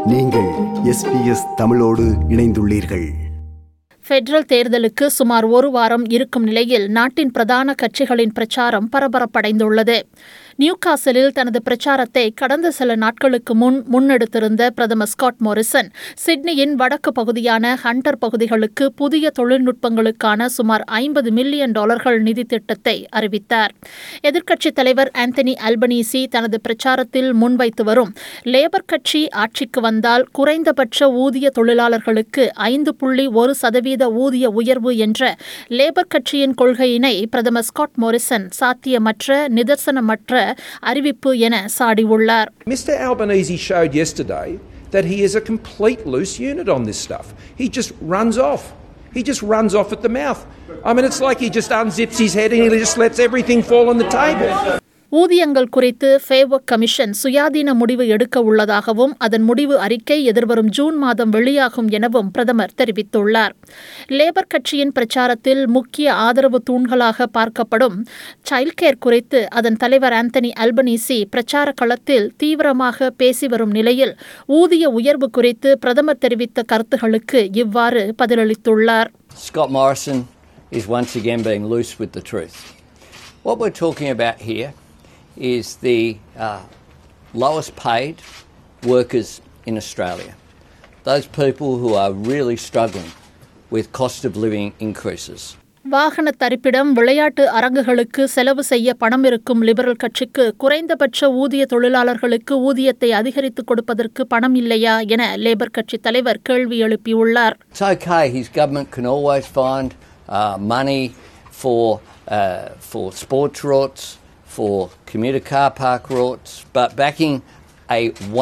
நீங்கள் எஸ்பிஎஸ் தமிழோடு இணைந்துள்ளீர்கள் ஃபெடரல் தேர்தலுக்கு சுமார் ஒரு வாரம் இருக்கும் நிலையில் நாட்டின் பிரதான கட்சிகளின் பிரச்சாரம் பரபரப்படைந்துள்ளது நியூகாசலில் தனது பிரச்சாரத்தை கடந்த சில நாட்களுக்கு முன் முன்னெடுத்திருந்த பிரதமர் ஸ்காட் மோரிசன் சிட்னியின் வடக்கு பகுதியான ஹண்டர் பகுதிகளுக்கு புதிய தொழில்நுட்பங்களுக்கான சுமார் ஐம்பது மில்லியன் டாலர்கள் நிதி திட்டத்தை அறிவித்தார் எதிர்க்கட்சித் தலைவர் ஆந்தனி அல்பனீசி தனது பிரச்சாரத்தில் முன்வைத்து வரும் லேபர் கட்சி ஆட்சிக்கு வந்தால் குறைந்தபட்ச ஊதிய தொழிலாளர்களுக்கு ஐந்து புள்ளி ஒரு சதவீத ஊதிய உயர்வு என்ற லேபர் கட்சியின் கொள்கையினை பிரதமர் ஸ்காட் மோரிசன் சாத்தியமற்ற நிதர்சனமற்ற அறிவிப்பு என சாடியுள்ளார் Mr Albanese showed yesterday that he is a complete loose unit on this stuff. He just runs off. He just runs off at the mouth. I mean, it's like he just unzips his head and he just lets everything fall on the table. ஊதியங்கள் குறித்து ஃபேவர்க் commission சுயாதீன முடிவு எடுக்க உள்ளதாகவும் அதன் முடிவு அறிக்கை எதிர்வரும் ஜூன் மாதம் வெளியாகும் எனவும் பிரதமர் தெரிவித்துள்ளார் லேபர் கட்சியின் பிரச்சாரத்தில் முக்கிய ஆதரவு தூண்களாக பார்க்கப்படும் சைல்ட் கேர் குறித்து அதன் தலைவர் ஆந்தனி அல்பனீசி பிரச்சார களத்தில் தீவிரமாக பேசி வரும் நிலையில் ஊதிய உயர்வு குறித்து பிரதமர் தெரிவித்த கருத்துகளுக்கு இவ்வாறு பதிலளித்துள்ளார் Scott Morrison is once again being loose with the truth. What we're talking about here is the uh, lowest paid workers in Australia. Those people who are really struggling with cost of living increases. வாகன தரிப்பிடம் விளையாட்டு அரங்குகளுக்கு செலவு செய்ய பணம் இருக்கும் liberal கட்சிக்கு குறைந்தபட்ச ஊதிய தொழிலாளர்களுக்கு ஊதியத்தை அதிகரித்து கொடுப்பதற்கு பணம் இல்லையா என லேபர் கட்சி தலைவர் கேள்வி எழுப்பியுள்ளார் It's okay, his government can always find uh, money for, uh, for sports routes, for commuter car park routes, but backing a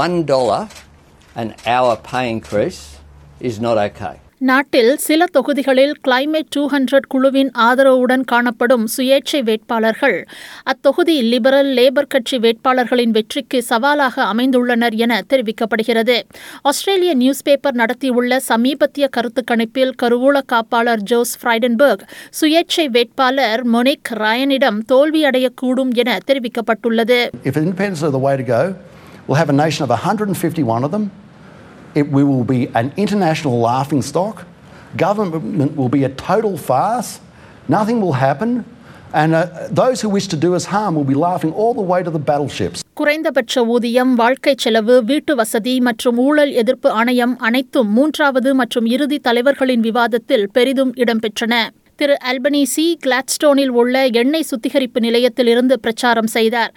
$1 an hour pay increase is not okay. நாட்டில் சில தொகுதிகளில் கிளைமேட் டூ ஹண்ட்ரட் குழுவின் ஆதரவுடன் காணப்படும் சுயேட்சை வேட்பாளர்கள் அத்தொகுதி liberal labour கட்சி வேட்பாளர்களின் வெற்றிக்கு சவாலாக அமைந்துள்ளனர் என தெரிவிக்கப்படுகிறது ஆஸ்திரேலிய நியூஸ் பேப்பர் நடத்தியுள்ள சமீபத்திய கருத்து கணிப்பில் கருவூல காப்பாளர் ஜோஸ் ஃப்ரைடன்பர்க் சுயேட்சை வேட்பாளர் மொனிக் ராயனிடம் தோல்வியடையக்கூடும் என தெரிவிக்கப்பட்டுள்ளது If independents are the way to go, we'll have a nation of 151 of them. It, we will be an international laughing stock. Government will be a total farce. Nothing will happen. And uh, those who wish to do us harm will be laughing all the way to the battleships. குறைந்தபட்ச ஊதியம் வாழ்க்கை செலவு வீட்டு வசதி மற்றும் ஊழல் எதிர்ப்பு ஆணையம் அனைத்தும் மூன்றாவது மற்றும் இறுதி தலைவர்களின் விவாதத்தில் பெரிதும் இடம்பெற்றன திரு அல்பனீசி கிளாட்ஸ்டோனில் உள்ள எண்ணெய் சுத்திகரிப்பு நிலையத்தில் இருந்து பிரச்சாரம் செய்தார்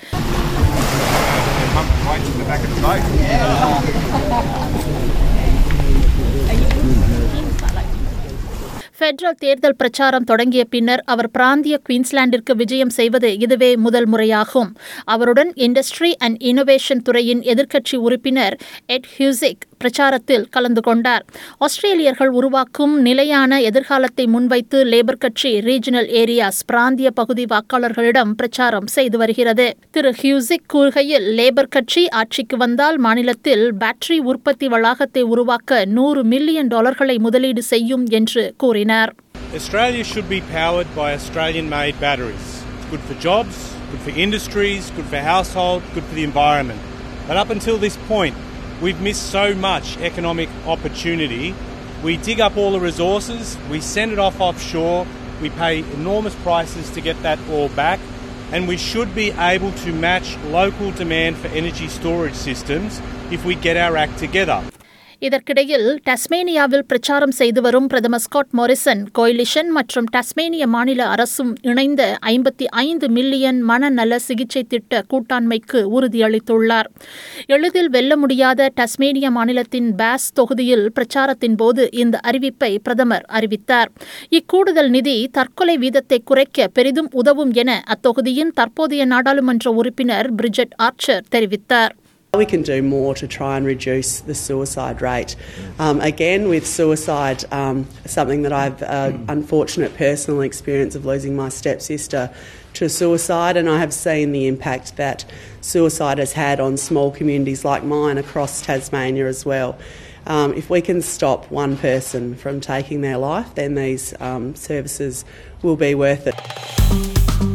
ஃபெடரல் தேர்தல் பிரச்சாரம் தொடங்கிய பின்னர் அவர் பிராந்திய குயின்ஸ்லாந்திற்கு விஜயம் செய்வது இதுவே முதல் முறையாகும் அவருடன் இண்டஸ்ட்ரி அண்ட் இனோவேஷன் துறையின் எதிர்க்கட்சி உறுப்பினர் எட் ஹியூசிக் பிரச்சாரத்தில் கலந்து கொண்டார் ஆஸ்திரேலியர்கள் உருவாக்கும் நிலையான எதிர்காலத்தை முன்வைத்து லேபர் கட்சி ரீஜனல் ஏரியாஸ் பிராந்திய பகுதி வாக்காளர்களிடம் பிரச்சாரம் செய்து வருகிறது திரு ஹியூசிக் கூறுகையில் லேபர் கட்சி ஆட்சிக்கு வந்தால் மாநிலத்தில் பேட்டரி உற்பத்தி வளாகத்தை உருவாக்க நூறு மில்லியன் டாலர்களை முதலீடு செய்யும் என்று கூறினார் Australia should be powered by Australian made batteries. It's good for jobs, good for industries, good for household, good for the environment. But up until this point, we've missed so much economic opportunity. We dig up all the resources, we send it off offshore, we pay enormous prices to get that all back, and we should be able to match local demand for energy storage systems if we get our act together. இதற்கிடையில் டஸ்மேனியாவில் பிரச்சாரம் செய்து வரும் பிரதமர் Scott Morrison coalition மற்றும் Tasmanian மாநில அரசும் இணைந்த ஐம்பத்தி ஐந்து மில்லியன் மனநல சிகிச்சை திட்ட கூட்டாண்மைக்கு உறுதியளித்துள்ளார் எளிதில் வெல்ல முடியாத டஸ்மேனிய மாநிலத்தின் பாஸ் தொகுதியில் பிரச்சாரத்தின் போது இந்த அறிவிப்பை பிரதமர் அறிவித்தார் இக்கூடுதல் நிதி தற்கொலை வீதத்தை குறைக்க பெரிதும் உதவும் என அத்தொகுதியின் தற்போதைய நாடாளுமன்ற உறுப்பினர் பிரிஜெட் ஆர்ச்சர் தெரிவித்தார் We can do more to try and reduce the suicide rate. Um, again, with suicide, um, something that I've uh, unfortunate personal experience of losing my stepsister to suicide, and I have seen the impact that suicide has had on small communities like mine across Tasmania as well. Um, if we can stop one person from taking their life, then these um, services will be worth it.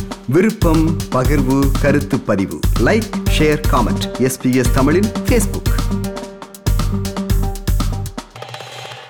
விருப்பம் பகிர்வு கருத்து பதிவு like share comment SBS தமிழின் Facebook